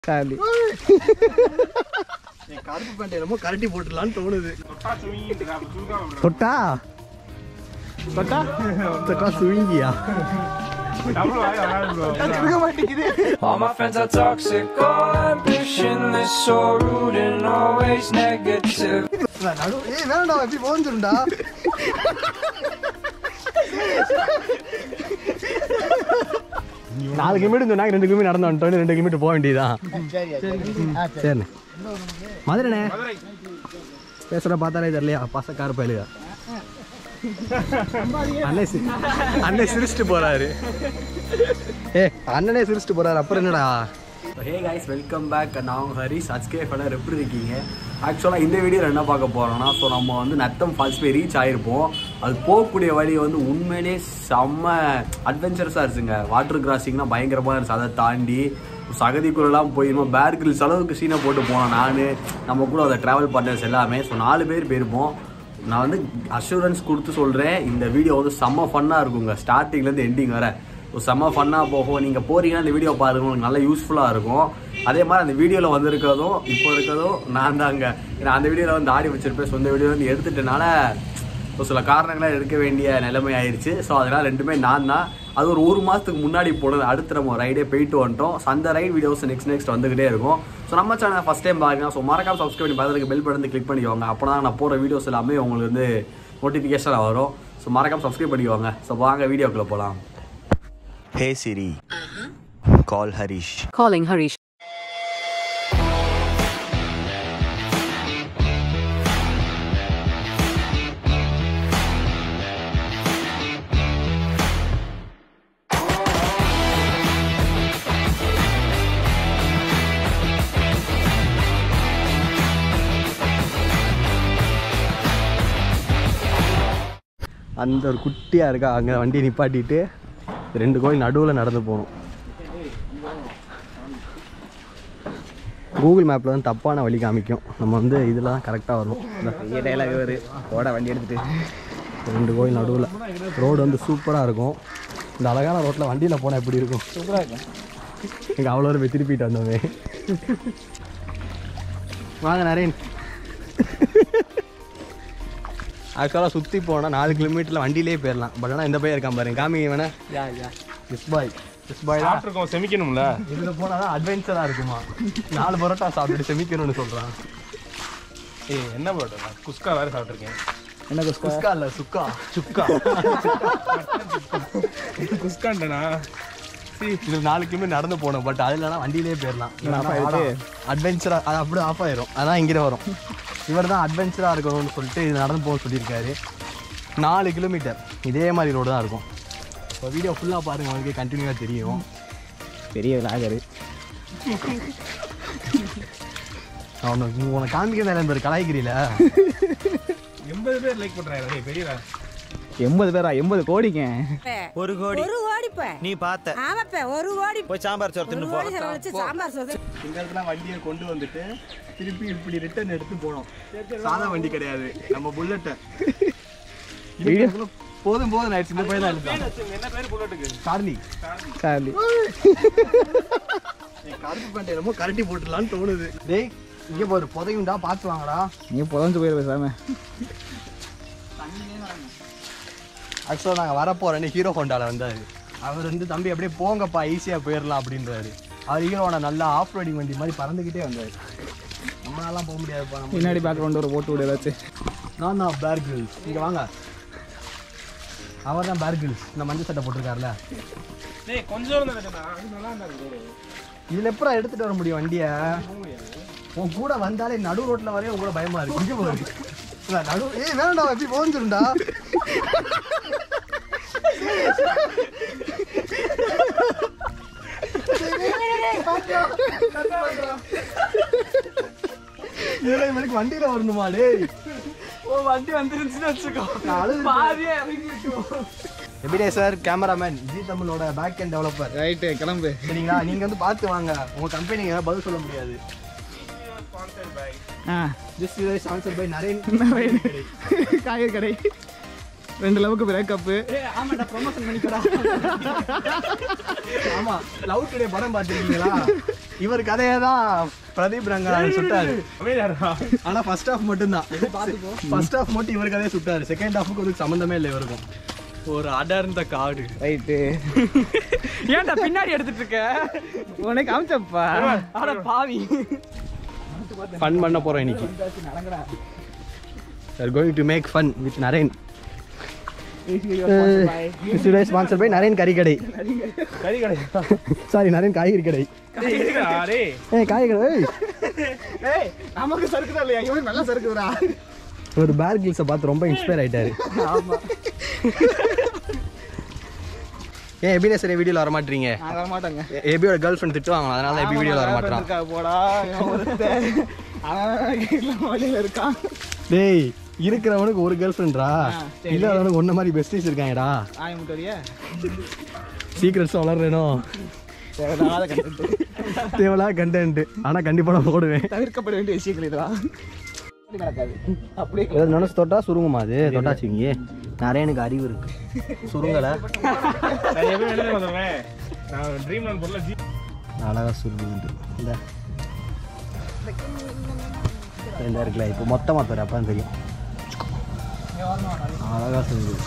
சாலி என் கருப்பு பேண்ட் என்னமோ கரட்டி போட்டுடலான்னு தோணுது தொட்டா தொட்டா தொட்டா சுவிங்கியா இருக்க மாட்டேங்குது All my friends are toxic, all ambitionless, so rude and always negative. நடு ஏய் வேணாம்டா எப்படி போந்துருண்டா நாலு கிலோமீட்டர் சொன்னாங்க ரெண்டு கிலோமீட்டர் நடந்து வந்துட்டோம் ரெண்டு கிலோமீட்டர் போக வேண்டியதுதான் சரிண்ணே மதுரைண்ணே பேசுகிற பார்த்தாலே தெரியலையா பசக்கார பயலுக அண்ணே சி- அண்ணே சிரிச்சிட்டு போறாரு ஏ அண்ணனே சிரிச்சிட்டு போறாரு அப்புறம் என்னடா ஹே கைஸ் வெல்கம் பேக் நான் உங்க ஹரிஸ் அச்கே ஃபெலர் எப்படி இருக்கீங்க ஆக்சுவலாக இந்த வீடியோவில் என்ன பார்க்க போகிறோம்னா ஸோ நம்ம வந்து நத்தம் ஃபால்ஸ் போய் ரீச் ஆகிருப்போம் அது போகக்கூடிய வழி வந்து உண்மையிலே செம்ம அட்வென்ச்சரஸாக இருந்துச்சுங்க வாட்டர் கிராசிங்லாம் பயங்கரமாக இருந்துச்சு அதை தாண்டி சகதிக்குள்ளெல்லாம் போயிருந்தோம் பேர் கிரில்ஸ் அளவுக்கு சீனை போட்டு போனோம் நான் நம்ம கூட அதை ட்ராவல் பார்ட்னர்ஸ் எல்லாமே ஸோ நாலு பேர் போயிருப்போம் நான் வந்து அஷூரன்ஸ் கொடுத்து சொல்கிறேன் இந்த வீடியோ வந்து செம்ம ஃபன்னாக இருக்குங்க ஸ்டார்டிங்லேருந்து எண்டிங் வர ஒரு செம்ம ஃபன்னாக போகும் நீங்கள் போறீங்கன்னா இந்த வீடியோ பாருங்க உங்களுக்கு நல்லா யூஸ்ஃபுல்லாக இருக்கும் அதே மாதிரி அந்த வீடியோவில் வந்திருக்கிறதும் இப்போ இருக்கிறதும் நான் தாங்க ஏன்னா அந்த வீடியோவில் வந்து ஆடி வச்சிருப்பேன் சொந்த வீடியோ வந்து எடுத்துட்டனால ஒரு சில காரணங்களாக எடுக்க வேண்டிய நிலைமை ஆயிடுச்சு ஸோ அதனால் ரெண்டுமே நான் தான் அது ஒரு ஒரு மாதத்துக்கு முன்னாடி போனது அடுத்து நம்ம ரைடே போயிட்டு வந்துட்டோம் ஸோ அந்த ரைட் வீடியோஸ் நெக்ஸ்ட் நெக்ஸ்ட் வந்துகிட்டே இருக்கும் ஸோ நம்ம சேனல் ஃபஸ்ட் டைம் பாருங்க ஸோ மறக்காம சப்ஸ்கிரைப் பண்ணி பார்த்துருக்கு பெல் பட்டன் கிளிக் பண்ணிக்கோங்க அப்போ தான் நான் போகிற வீடியோஸ் எல்லாமே உங்களுக்கு வந்து நோட்டிஃபிகேஷன் வரும் ஸோ மறக்காம சப்ஸ்கிரைப் பண்ணிக்கோங்க ஸோ வாங்க வீடியோக்குள்ளே போகலாம் Hey Siri, call Harish. Calling Harish. அந்த ஒரு குட்டியாக இருக்கா அங்கே வண்டியை நிப்பாட்டிட்டு ரெண்டு கோயில் நடுவில் நடந்து போகணும் கூகுள் மேப்பில் வந்து தப்பான வழி காமிக்கும் நம்ம வந்து இதில் தான் கரெக்டாக வரணும் இந்த டைலாக் வரு ஓட வண்டி எடுத்துட்டு ரெண்டு கோயில் நடுவில் ரோடு வந்து சூப்பராக இருக்கும் இந்த அழகான ரோட்டில் வண்டியில் போனால் எப்படி இருக்கும் சூப்பராக இருக்கும் இங்கே அவ்வளோ தூரம் போய் திருப்பிட்டு வந்தோமே வாங்க நரேன் ஆக்சுவலாக சுற்றி போனால் நாலு கிலோமீட்டரில் வண்டியிலே போயிடலாம் பட் ஆனால் இந்த பையன் இருக்கான் பாருங்க காமிங்க வேணா யா yeah this boy this boy தான் சாப்பிட்ருக்கோம் செமிக்கணும்ல இதில் போனால் தான் அட்வென்ச்சராக இருக்குமா நாலு பரோட்டா சாப்பிட்டுட்டு செமிக்கணும்னு சொல்கிறான் ஏய் என்ன போட்டோம் குஸ்கா வேற சாப்பிட்ருக்கேன் என்ன குஸ்கா குஸ்கா இல்லை சுக்கா சுக்கா குஸ்காண்டனா இது நாலு கிலோமீட்டர் நடந்து போகணும் பட் அது இல்லைனா வண்டியிலே போயிடலாம் off ஆயிடுது. அட்வென்ச்சராக அது அப்படியே ஆஃப் ஆயிரும் அதான் இங்கே வரும் இவர் தான் அட்வென்ச்சராக இருக்கணும்னு சொல்லிட்டு இது நடந்து போக சொல்லியிருக்காரு நாலு கிலோமீட்டர் இதே மாதிரி ரோடு தான் இருக்கும் இப்போ வீடியோ ஃபுல்லாக பாருங்க உங்களுக்கு கண்டினியூவாக தெரியும் பெரிய லாகரு அவனுக்கு உனக்கு காமிக்கிறதா இந்த ஒரு கலாய்கிரியில் எண்பது பேர் லைக் பண்றாங்க பெரிய எண்பது பேரா எண்பது கோடிங்க ஒரு கோடி ஒரு கோடிப்ப நீ பார்த்த ஆமாப்ப ஒரு கோடி போய் சாம்பார் சோறு ஒரு தின்னு போ கோடி செலவழிச்சு சாம்பார் சோறு இந்த இடத்துல வண்டியை கொண்டு வந்துட்டு திருப்பி இப்படி ரிட்டர்ன் எடுத்து போனோம் சாதா வண்டி கிடையாது நம்ம புல்லட்டை போதும் போதும் ஆயிடுச்சு இந்த பையன் தான் எடுத்தான் என்ன பேர் புல்லட்டுக்கு சார்லி சாலி என் கருப்பு பேண்ட் என்னமோ கரட்டி போட்டுடலான்னு தோணுது டேய் இங்கே போரு புதையுண்டா பார்த்து வாங்கடா நீ புதஞ்சு போயிரு பேசாம ஆக்சுவலாக நாங்கள் வரப்போகிறேன்னு ஹீரோ ஹோண்டாவில் வந்தார் அவர் வந்து தம்பி அப்படியே போங்கப்பா ஈஸியாக போயிடலாம் அப்படின்றாரு அவர் ஹீரோ ஹோண்டா நல்லா ஆஃப் ரோடிங் வண்டி மாதிரி பறந்துக்கிட்டே வந்தார் நம்மளாலாம் போக முடியாதுப்பா நம்ம பின்னாடி பேக்ரவுண்ட் ஒரு போட்டு விடு ஏதாச்சும் நான் தான் பேர் கிரில்ஸ் இங்கே வாங்க அவர் தான் பேர் கிரில்ஸ் இந்த மஞ்சள் சட்டை போட்டிருக்காருல டேய் கொஞ்சம் இருந்தா அது நல்லா இருந்தாரு இதில் எப்பறம் எடுத்துகிட்டு வர முடியும் வண்டியை உன் கூட வந்தாலே நடு ரோட்டில் வரையும் உன் கூட பயமாக இருக்கு இங்கே போகுது இல்ல, நடு ஏய் வேணாம்டா எப்படி போந்துருண்டா இதுல இவனுக்கு வண்டியில வரணுமா டேய் ஓ வண்டி வந்துருச்சுன்னு வச்சுக்கோ பாதியே எப்படியே சார் கேமராமேன் ஜி தமிழோட பேக் அண்ட் டெவலப்பர் ரைட்டு கிளம்பு சரிங்களா நீங்க வந்து பார்த்து வாங்க உங்க கம்பெனிக்கு பதில் சொல்ல முடியாது ah this is sponsor by Naren காய்கறி கடை ரெண்டு லவுக்கு பிரேக்கப்பு ஆமாடா ப்ரொமோஷன் பண்ணிக்கடா ஆமா லவ் டுடே படம் பார்த்துருக்கீங்களா இவர் கதையை தான் பிரதீப் ரங்கநாதன் சுட்டாரு அமைதியாரா ஆனா ஃபர்ஸ்ட் ஹாஃப் மட்டும்தான் ஃபர்ஸ்ட் ஹாஃப் மட்டும் இவர் கதையை சுட்டாரு செகண்ட் ஹாஃபுக்கு ஒரு சம்மந்தமே இல்லை இவருக்கும் ஒரு அடர்ந்த காடு ரைட்டு ஏன்டா பின்னாடி எடுத்துட்டு இருக்க உனக்கு காமிச்சப்பா அட பாவி ஃபன் பண்ண போறோம் இன்னைக்கு are going to make fun with Naren today sponsor by Naren கறிக்கடை கறி கடை சாரி நரேன் காய்கறி கடை அரே ஏய் காய்கறி ஏய் ஏய் நமக்கு சறுக்குதா இல்லையா இவனுக்கு நல்லா சறுக்குதுடா ஒரு பேர் கில்ஸை பார்த்து ரொம்ப இன்ஸ்பயர் ஆயிட்டாரு ஏன் எபினேசர் வீடியோவில் வர மாட்டீங்க நான் வர மாட்டேங்க எபியோட கேர்ள் ஃப்ரெண்ட் திட்டுவாங்க அதனால தான் எபி வீடியோவில் வர மாட்டான் இருக்கா போடா இவன் ஒருத்தன். அவன் இல்ல வழியில இருக்கான் டேய் இருக்கிறவனுக்கு ஒரு கேர்ள் ஃப்ரெண்ட்ரா சரி. இல்லாதவனுக்கு ஒன்ன மாதிரி பெஸ்டிஸ் இருக்காங்கடா ஆய முட்டோரியா சீக்கிரட்ஸ் வளர்றேனோ தேவையில்லாத கண்டென்ட் தேவலா கண்டென்ட் ஆனால் கண்டிப்பாக நான் போடுவேன் தவிர்க்கப்பட வேண்டிய விஷயங்கள் இதெல்லாம் அப்படி நடக்காது அப்படியே ஏதாவது நினச்சி தொட்டா சுருங்குமா அது தொட்டாச்சுங்க நிறைய எனக்கு அறிவு இருக்கு சுருங்கலை நான் எப்பவும் வெளியே வந்துடுவேன் நான் ட்ரீம் லேண்ட் பொருள் ஜி அழகா சுருங்குது இந்த இந்த இருக்குல்ல இப்போ மொத்தமாக தர அப்போ தெரியும் அழகா சுருங்குது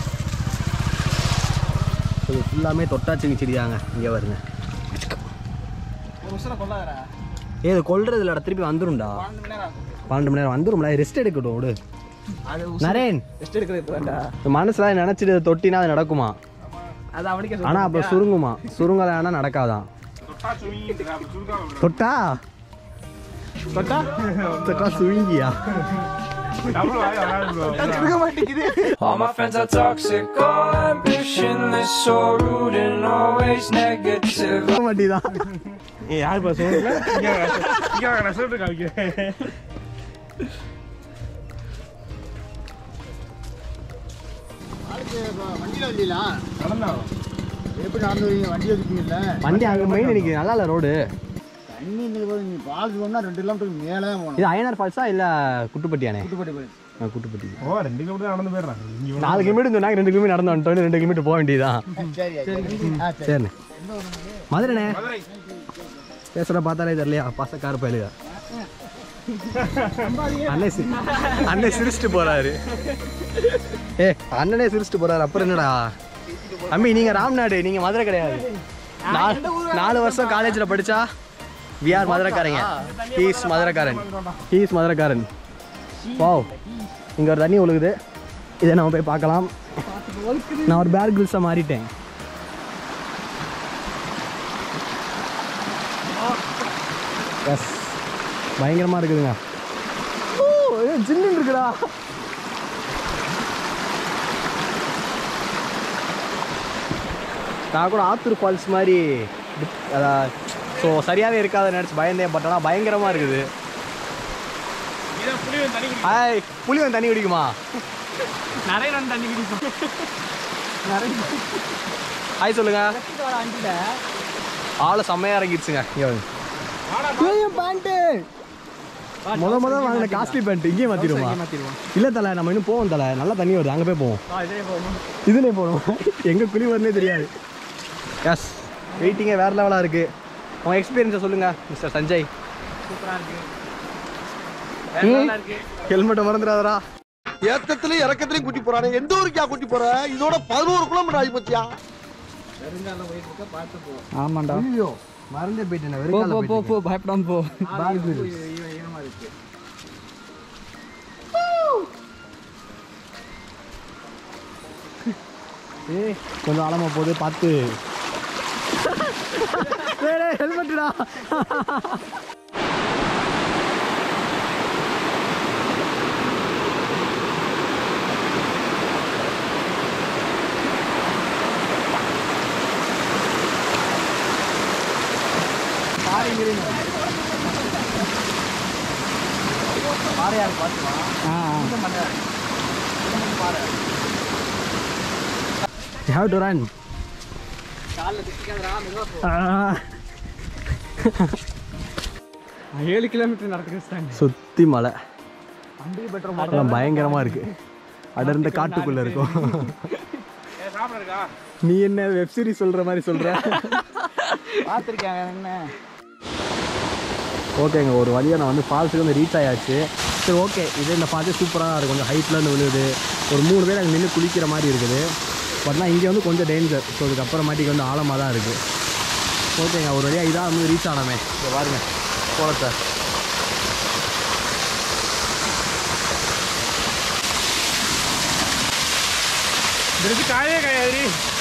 இது ஃபுல்லாமே தொட்டாச்சிங்க செடிதாங்க இங்கே வருங்க ஒரு வருஷம் கொள்ளாதரா ஏ இது கொல்றது இல்லடா திருப்பி வந்துரும்டா பன்னெண்டு மணி நேரம் பன்னெண்டு மணி நேரம் வந்துரும்ல ரெஸ்ட் எடுக்கட்டும் விடு அது நரேன் ரெஸ்ட் எடுக்கிறது இப்பதான்டா மனசுல நினைச்சிட்டு தொட்டினா அது நடக்குமா அது அவனுக்கே ஆனா அப்ப சுருங்குமா சுருங்கல ஆனா நடக்காதான் தொட்டா சுருங்கி அப்படி சுருக்காம தொட்டா தொட்டா தொட்டா சுருங்கியா டபுள் வாய் வராது இருக்க மாட்டேங்குது All my friends are toxic, all ambitionless, so rude and always negative. மாட்டிதான் ஏய் யார் பா சொல்லுங்க இங்க வாங்க. இங்க வாங்க, நான் சொல்லிட்டு காமிக்கிறேன் வண்டியில வரலீங்களா நடந்தா எப்படி நடந்து வரீங்க வண்டி எடுக்கீங்கல்ல வண்டி அங்க மெயின் இன்னைக்கு நல்லா இல்ல ரோடு தண்ணி இந்த நீ பால்ஸ் போனா ரெண்டு கிலோமீட்டருக்கு மேலே போகணும் இது அயனார் ஃபால்ஸா இல்ல குட்டுப்பட்டியானே குட்டுப்பட்டி போய் ஆ, குட்டுப்பட்டி ஓ ரெண்டு கிலோமீட்டர் நடந்து போயிடுறான் இங்க நாலு கிலோமீட்டர் சொன்னாங்க ரெண்டு கிலோமீட்டர் நடந்து வந்துட்டோம் ரெண்டு கிலோமீட்டர் போக வேண்டியதுதான் சரி சரி ஆ சரி சரிண்ணே மதுரைண்ணே பேசுற பார்த்தாலே தெரியலையா பாசக்கார பயலுக அண்ணே சி- அண்ணே சிரிச்சிட்டு போறாரு ஏ அண்ணனே சிரிச்சிட்டு போறாரு அப்புறம் என்னடா தம்பி நீங்க ராம்நாடு நீங்க மதுரை கிடையாது நாலு நாலு வருஷம் காலேஜில் படிச்சா விஆர் மதுரைக்காரங்க ஹீஸ் மதுரைக்காரன் ஹீஸ் மதுரைக்காரன் வாவ் இங்க ஒரு தண்ணி ஒழுகுது இதை நம்ம போய் பார்க்கலாம் நான் ஒரு பேர் கில்ஸாக மாறிட்டேன் எஸ் பயங்கரமா இருக்குதுங்க ஓ ஜின்னு இருக்குடா நான் கூட ஆத்தூர் ஃபால்ஸ் மாதிரி அதான் ஸோ சரியாகவே இருக்காத நினச்சி பயந்தேன் பட் ஆனால் பயங்கரமாக இருக்குது இதான் புளியும் தண்ணி குடி- ஹாய் புளிவன் தண்ணி குடிக்குமா நிறைய நான் தண்ணி குடிப்போம் ஹாய் சொல்லுங்க ஆளை செம்மையாக இறங்கிடுச்சுங்க இங்கே பேண்ட்டு முத முத வாங்கின காஸ்ட்லி பேண்ட் இங்கேயே மாற்றிடுமா இல்லை தலை நம்ம இன்னும் போவோம் தலை நல்லா தண்ணி வருது அங்கே போய் போவோம் இதுலேயே போகணும் எங்கே குழி வரலே தெரியாது எஸ் வெயிட்டிங்கே வேறு லெவலாக இருக்குது உங்கள் எக்ஸ்பீரியன்ஸை சொல்லுங்கள் மிஸ்டர் சஞ்சய் ஹெல்மெட்டை மறந்துடாதரா ஏத்தத்திலயும் இறக்கத்திலயும் கூட்டி போறானே எந்த ஊருக்கா கூட்டி போற இதோட பதினோரு கிலோமீட்டர் ஆகி போச்சியா ஆமாண்டா ஐயோ மறந்தே போயிட்டேன் போ போ போ போ பயப்படாம போ ஏய் கொஞ்சம் ஆழமா போகுது பார்த்து ஹெல்மெட்டுடா You have to run. Ah. ஏழு கிலோமீட்டர் நடக்க வச்சிட்டாங்க சுத்தி மலை அதான் பயங்கரமா இருக்கு அடர்ந்த காட்டுக்குள்ள இருக்கும் ஏய், சாப்பிட இருக்கா நீ என்ன வெப் சீரிஸ் சொல்ற மாதிரி சொல்ற பார்த்துருக்கேன் என்ன ஓகேங்க ஒரு வழியாக நான் வந்து ஃபால்ஸுக்கு வந்து ரீச் ஆயாச்சு சரி ஓகே இது இந்த ஃபால்ஸே சூப்பராக தான் இருக்கும் கொஞ்சம் ஹைட்டில் இருந்து விழுது ஒரு மூணு பேர் அங்கே நின்று குளிக்கிற மாதிரி இருக்குது பட்னா இங்கே வந்து கொஞ்சம் டேஞ்சர் ஸோ இதுக்கப்புறமாட்டிக்கு வந்து ஆழமாக தான் இருக்குது ஓகேங்க ஒரு வழியாக இதாக வந்து ரீச் ஆனமே இங்கே பாருங்க போலத்தை ட்ரெஸ் காயே காயாது